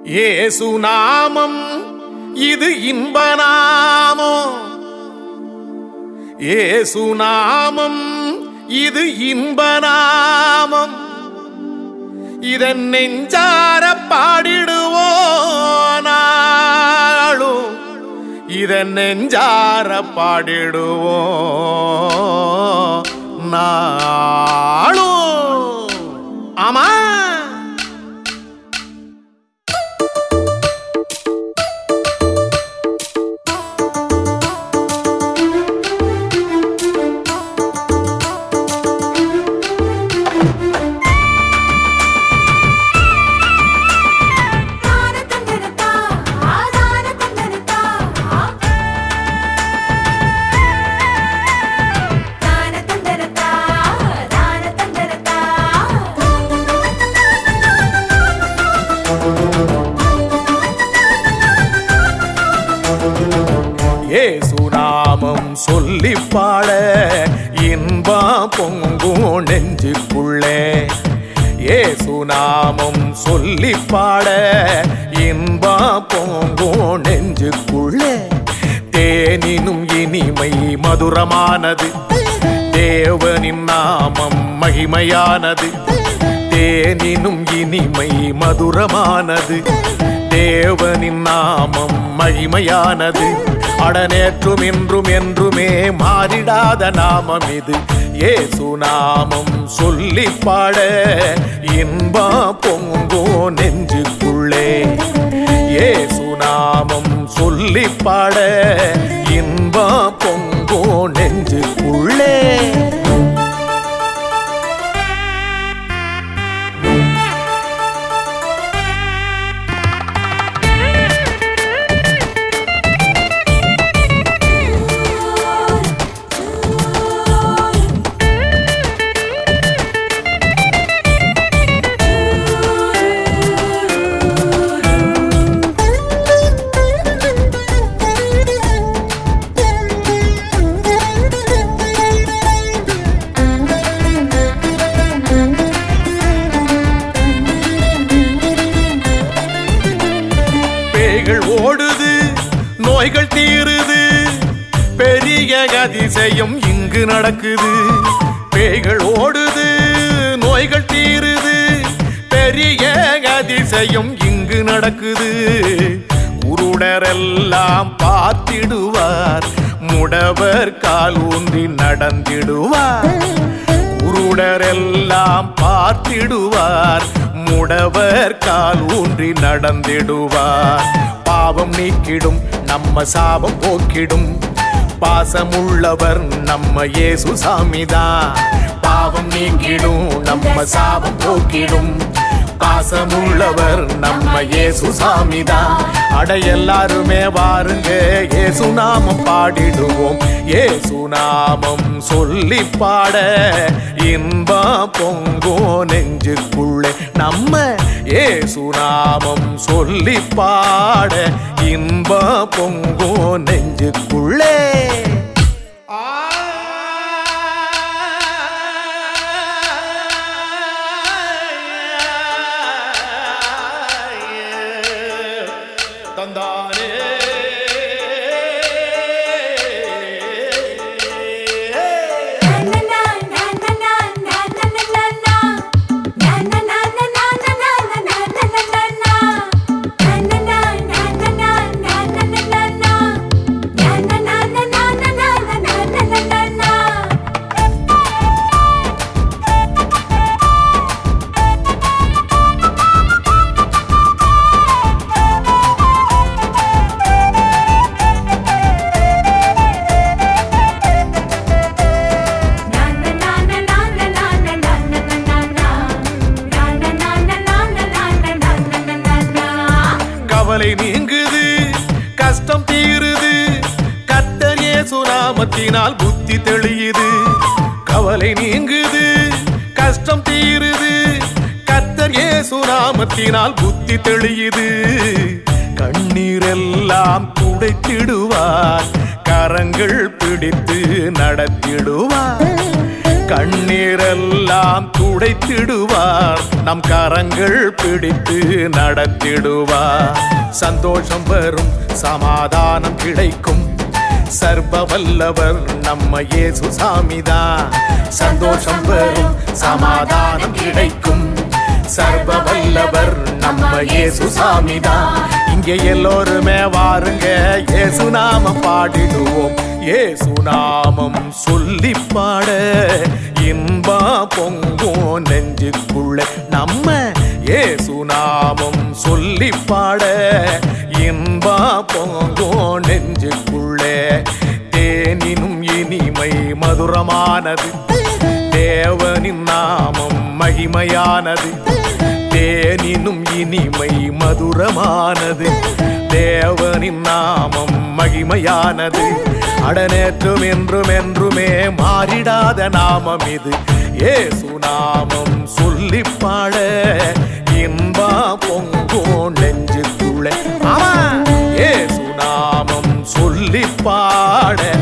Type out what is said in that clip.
ஏசு நாமம் இது இன்ப நாமம் ஏசு நாமம் இது இன்ப நாமம் இதன் நெஞ்சார பாடிடுவோம் நாளும் இதன் நெஞ்சார பாடிடுவோம் நாளும் ஆமா தான தந்தனதா ஆதான தந்தனதா தான தந்தனதா தான தந்தனதா ஏசு நாமம் சொல்லி பாட இன்பம் பொங்கும் நெஞ்சுக்குள்ளே ஏசு நாமம் சொல்லி பாட இன்பம் பொங்கும் நெஞ்சுக்குள்ளே தேனினும் இனிமை மதுரமானது தேவனின் நாமம் மகிமையானது தேனினும் இனிமை மதுரமானது தேவனின் நாமம் மகிமையானது அடனேற்றும் இன்றும் என்றுமே மாறிடாத நாமம் இது ஏசு நாமம் சொல்லி பாட இன்பா பொங்கோ நெஞ்சுக்குள்ளே ஏசு நாமம் சொல்லி பாட இன்பா பொங்கோ நெஞ்சுக்குள்ளே பேய்கள் ஓடுது நோய்கள் தீருது பெரிய அதிசயம் இங்கு நடக்குது பேய்கள் ஓடுது நோய்கள் தீருது பெரிய அதிசயம் இங்கு நடக்குது குருடரெல்லாம் பார்த்திடுவார் முடவர் கால் ஊன்றி நடந்திடுவார் குருடரெல்லாம் பார்த்திடுவார் முடவர் கால் ஊன்றி நடந்திடுவார் பாவம் நீக்கிடும் நம்ம சாபம் போக்கிடும் பாசமுள்ளவர் நம்ம இயேசு சாமிதான் பாவம் நீக்கிடும் நம்ம சாபம் போக்கிடும் பாசமுள்ளவர் நம்ம இயேசு சாமிதான் அட எல்லாருமே வாருங்க இயேசு நாமம் பாடிடுவோம் இயேசு நாமம் சொல்லி பாட இன்பா பொங்கோ நெஞ்சுக்குள்ளே நம்ம இயேசு நாமம் சொல்லி பாட இன்பா பொங்கோ நெஞ்சுக்குள்ளே தந்தானே நனனா நனனா நனனனா நனனா நனனா நனனனா நனனா நனனா நனனனா நனனா நனனா நனனனா கவலை நீங்குது கஷ்டம் தீருது கத்தர் இயேசு நாமத்தினால் புத்தி தெளியுது கவலை நீங்குது கஷ்டம் தீருது கத்தர் இயேசு நாமத்தினால் புத்தி தெளியுது கண்ணீரெல்லாம் துடைத்திடுவார் கரங்கள் பிடித்து நடத்திடுவார் கண்ணீரெல்லாம் துடைத்திடுவார் நம் கரங்கள் பிடித்து நடத்திடுவார் சந்தோஷம் வரும் சமாதானம் கிடைக்கும் சர்வ வல்லவர் நம்ம இயேசு சாமிதான் சந்தோஷம் வரும் சமாதானம் கிடைக்கும் சர்வ வல்லவர் நம்ம இயேசு சாமிதான் இங்கே எல்லோருமே வாருங்க இயேசு நாமம் பாடிடுவோம் இயேசு நாமம் சொல்லி பாட இன்பா பொங்கும் நெஞ்சுக்குள்ள நம்ம இயேசு நாமம் சொல்லி பாட இன்பா பொங்கும் நெஞ்சுக்குள்ளே தேனினும் இனிமை மதுரமானது தேவனின் நாமம் மகிமையானது தேனினும் இனிமை மதுரமானது தேவனின் நாமம் மகிமையானது அடனேற்றும் என்றும் என்றுமே மாறிடாத நாமம் இது ஏசு நாமம் சொல்லி பாட இன்பா பொங்கோ நெஞ்சுக்குள்ளே ஆமா ஏசு நாமம் சொல்லி பாட